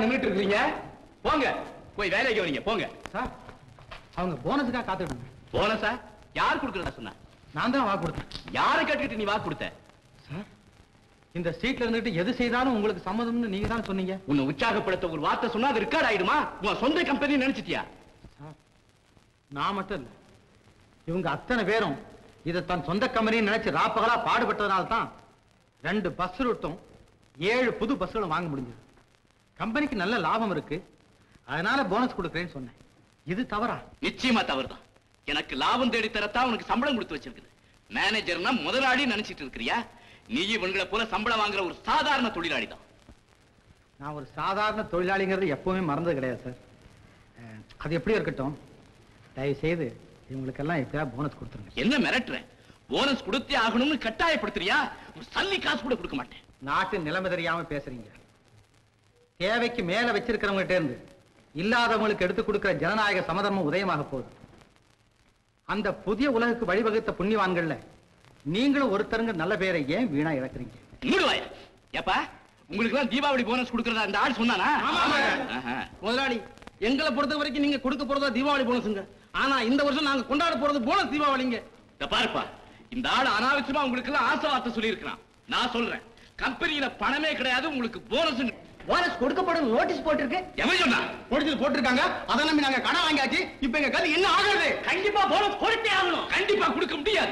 நின்னுட்டு இருக்கீங்க போங்க போய் வேலைக்கு வரீங்க போங்க சார் அவங்க போனஸுக்காக காத்துட்டு போனஸா யார் கொடுக்கறதா சொன்னா நான் தான் வாக்கு கொடுத்தேன் யாரை கேட்டுக்கிட்டு நீ வாக்கு கொடுத்த சார் இந்த சீட்ல இருந்துட்டு எது செய்தாலும் உங்களுக்கு சம்மதம்னு நீங்க தான் சொன்னீங்க உன்னை உற்சாகப்படுத்த ஒரு வார்த்தை சொன்னா அது ரெக்கார்ட் ஆயிடுமா உன் சொந்த கம்பெனி நினைச்சிட்டியா சார் நான் மட்டும் இல்ல இவங்க அத்தனை பேரும் இதை தன் சொந்த கம்பெனின்னு நினைச்சு ராப்பகலா பாடுபட்டதுனால தான் ரெண்டு பஸ் ரூட்டும் ஏழு புது பஸ்களும் வாங்க முடிஞ்சது கம்பெனிக்கு நல்ல லாபம் இருக்கு அதனால போனஸ் கொடுக்குறேன்னு சொன்னேன் இது தவறா நிச்சயமா தவறுதான் எனக்கு லாபம் தேடி தரத்தான் உனக்கு சம்பளம் கொடுத்து வச்சிருக்குது மேனேஜர்னா முதலாளி நினைச்சிட்டு இருக்கிறியா நீ இவங்களை போல சம்பளம் வாங்குற ஒரு சாதாரண தொழிலாளி தான் நான் ஒரு சாதாரண தொழிலாளிங்கிறது எப்பவுமே மறந்தது கிடையாது சார் அஹ், அது எப்படி இருக்கட்டும் தயவு செய்து இவங்களுக்கெல்லாம் எப்படியா போனஸ் கொடுத்துருங்க என்ன மிரட்டுற போனஸ் கொடுத்தே ஆகணும்னு கட்டாயப்படுத்துறியா ஒரு சல்லி காசு கூட கொடுக்க மாட்டேன் நாட்டு நிலைமை தெரியாம பேசுறீங்க தேவைக்கு மேல வச்சிருக்கிறவங்ககிட்ட இருந்து இல்லாதவங்களுக்கு எடுத்து கொடுக்கிற ஜனநாயக சமதர்மம் உதயமாக போகுது அந்த புதிய உலகுக்கு வழிவகுத்த புண்ணியவான்கள்ல நீங்களும் ஒருத்தருங்க நல்ல பேரை ஏன் வீணா இழக்கிறீங்க மூடுவாயா ஏப்பா உங்களுக்கு எல்லாம் தீபாவளி போனஸ் கொடுக்கறதா அந்த ஆள் சொன்னானா ஆஹா. முதலாளி எங்களை பொறுத்த வரைக்கும் நீங்க கொடுக்க போறதா தீபாவளி போனஸுங்க ஆனா இந்த வருஷம் நாங்க கொண்டாட போறது போனஸ் தீபாவளிங்க இத பாருப்பா இந்த ஆள் அனாவசியமா உங்களுக்கு எல்லாம் ஆசை வார்த்தை சொல்லியிருக்கிறான் நான் சொல்றேன் கம்பெனியில பணமே கிடையாது உங்களுக்கு போனஸ் போனஸ் கொடுக்கப்படும் நோட்டீஸ் போட்டிருக்கு எவன் சொன்னா முடிச்சது போட்டிருக்காங்க அதை நம்பி நாங்க கடன் வாங்கியாச்சு இப்ப எங்க கதை என்ன ஆகுறது கண்டிப்பா போனஸ் கொடுத்தே ஆகணும் கண்டிப்பா கொடுக்க முடியாது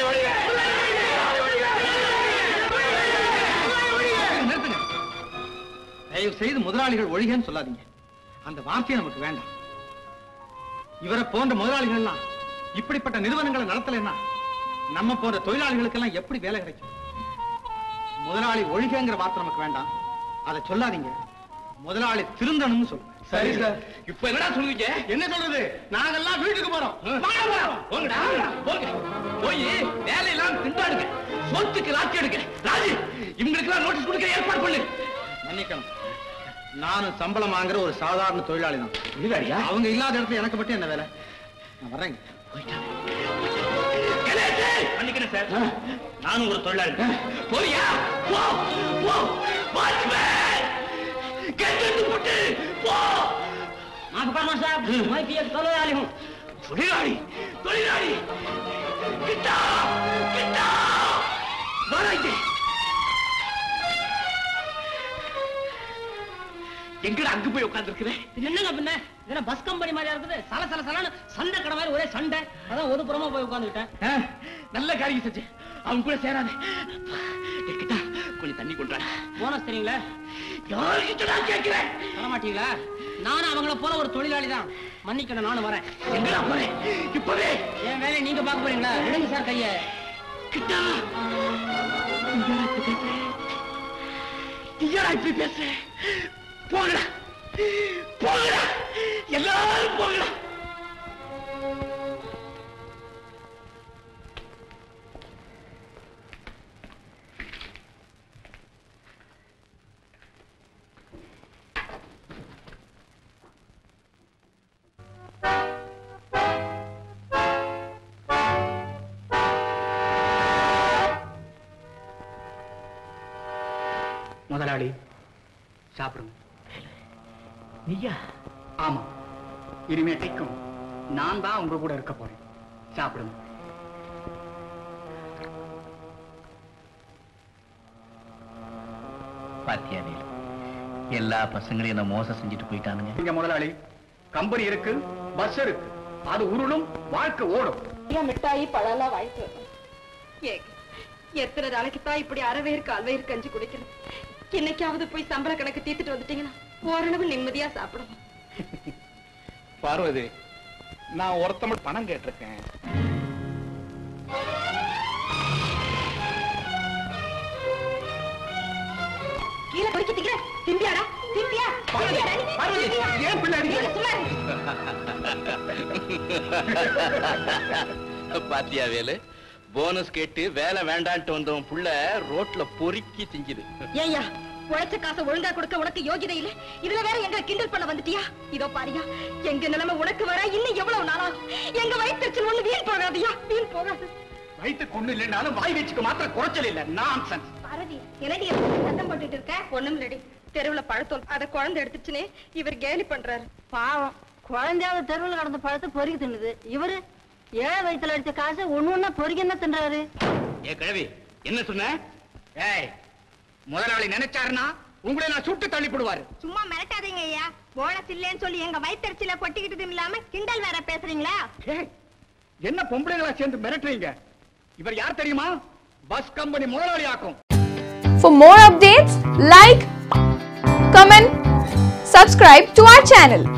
நிறுத்துங்க தயவு செய்து முதலாளிகள் ஒழிகன்னு சொல்லாதீங்க அந்த வார்த்தையை நமக்கு வேண்டாம் இவரை போன்ற முதலாளிகள்லாம் இப்படிப்பட்ட நிறுவனங்களை நடத்தலைன்னா நம்ம போன்ற தொழிலாளிகளுக்கெல்லாம் எப்படி வேலை கிடைக்கும் முதலாளி ஒழிகங்கிற வார்த்தை நமக்கு வேண்டாம் அதை சொல்லாதீங்க முதலாளி திருந்தணும்னு சொல்லுங்க சரி சார் இப்ப என்னடா சொல்லுவீங்க என்ன சொல்றது நாங்கெல்லாம் வீட்டுக்கு போறோம் வாங்க, வாங்க. போங்கடா, போங்க. போய் வேலையெல்லாம் திண்டாடுங்க சொத்துக்கு லாக்கி எடுங்க ராஜி இவங்களுக்கு எல்லாம் நோட்டீஸ் கொடுக்க ஏற்பாடு பண்ணு மன்னிக்கணும் நானும் சம்பளம் வாங்குற ஒரு சாதாரண தொழிலாளி தான் அவங்க இல்லாத இடத்துல எனக்கு மட்டும் என்ன வேலை நான் வர்றேங்க கணேசே! மன்னிக்கிறேன் சார் நானும் ஒரு தொழிலாளி போறியா போ போ வாட்ச்மேன் கெட்டு போட்டு போ माफ करना साहब मैं भी एक தொழிலாளி हूँ தொழிலாளி தொழிலாளி கிட்டா கிட்டா வராங்க எங்கடா அங்க போய் உட்கார்ந்துருக்கிறேன் இது என்னங்க பின்ன என்ன பஸ் கம்பெனி மாதிரியா இருக்குது சல சல சலன்னு சண்டை கடை மாதிரி ஒரே சண்டை அதான் ஒரு புறமா போய் உட்காந்துக்கிட்டேன் நல்ல காரியம் செஞ்சு அவங்க கூட சேராது கிட்டா கொஞ்சம் தண்ணி கொண்டாடா போனஸ் தெரியுங்களா யாருக்கிட்டடா கேட்கிறேன் தர மாட்டீங்களா நானும் அவங்கள போல ஒரு தொழிலாளி தான் மன்னிக்கணும் நானும் வரேன் எங்கடா போறேன் இப்பவே என் வேலையை நீங்க பார்க்க போறீங்களா விடுங்க சார் கைய கிட்டா நீயாடா இப்படி பேசுற போங்கடா போங்கடா எல்லாரும் போங்கடா முதலாளி சாப்பிடுங்க நீயா ஆமா இனிமேட்டைக்கும் நான் தான் உங்க கூட இருக்க போறேன் சாப்பிடுங்க பாத்தியா வேலு எல்லா பசங்களையும் என்ன மோசம் செஞ்சுட்டு போயிட்டானுங்க இங்க முதலாளி கம்பெனி இருக்கு பஸ் இருக்கு அது உருளும் வாழ்க்கை ஓடும் மிட்டாயி பழம்லாம் வாங்கிட்டு வரணும் ஏங்க எத்தனை நாளைக்கு தான் இப்படி அறவேர் கால்வயிறு கஞ்சி குடிக்கணும் இன்னைக்காவது போய் சம்பள கணக்கு தீர்த்துட்டு வந்துட்டீங்கன்னா ஓரளவு நிம்மதியா சாப்பிடணும் பார்வதி நான் ஒருத்தமிழ் பணம் கேட்டிருக்கேன் கீழே குடிக்க திங்கிற திம்பியாடா திம்பியா திம்பியாடா நீ? பார்வதி, திம்பியா? ஏன் பிள்ளை அடிக்கிற? நீங்க சும்மா இருங்க. பாத்தியா வேலு போனஸ் கேட்டு வேலை வேண்டான்ட்டு வந்தவன் புள்ள ரோட்ல பொறுக்கி செஞ்சுது ஏய்யா உழைச்ச காசை ஒழுங்கா கொடுக்க உனக்கு யோகிதை இல்ல இதுல வேற எங்களை கிண்டல் பண்ண வந்துட்டியா இதோ பாரியா எங்க நிலைமை உனக்கு வர இன்னும் எவ்வளவு நாளாகும் எங்க வயிற்றுச்சல் ஒண்ணு வீண் போகாதியா வீண் போகாது வயிற்றுக்கு ஒண்ணு இல்லைன்னாலும் வாய் வச்சுக்க மாத்திரம் குறைச்சல் இல்ல நான் பாரதி என்னடி சத்தம் போட்டுட்டு இருக்க ஒண்ணும் இல்லடி தெருவுல பழத்தோல் அத குழந்தை எடுத்துச்சுனே இவர் கேலி பண்றாரு பாவம் குழந்தையாவது தெருவில் கடந்த பழத்தை பொறுக்கி தின்னுது இவரு ஏழை வயித்துல அடிச்ச காசு ஒண்ணு ஒண்ணா பொறுக்கி என்ன தின்றாரு ஏ கிழவி என்ன சொன்ன ஏய் முதலாளி நினைச்சாருன்னா உங்களை நான் சுட்டு தள்ளிப்படுவாரு சும்மா மிரட்டாதீங்க ஐயா போனஸ் இல்லைன்னு சொல்லி எங்க வயிற்றுல கொட்டிக்கிட்டதும் இல்லாம கிண்டல் வேற பேசுறீங்களா ஏய், என்ன பொம்பளைங்களா சேர்ந்து மிரட்டுறீங்க இவர் யார் தெரியுமா பஸ் கம்பெனி முதலாளி ஆக்கும் For more updates, like, comment, subscribe to our channel.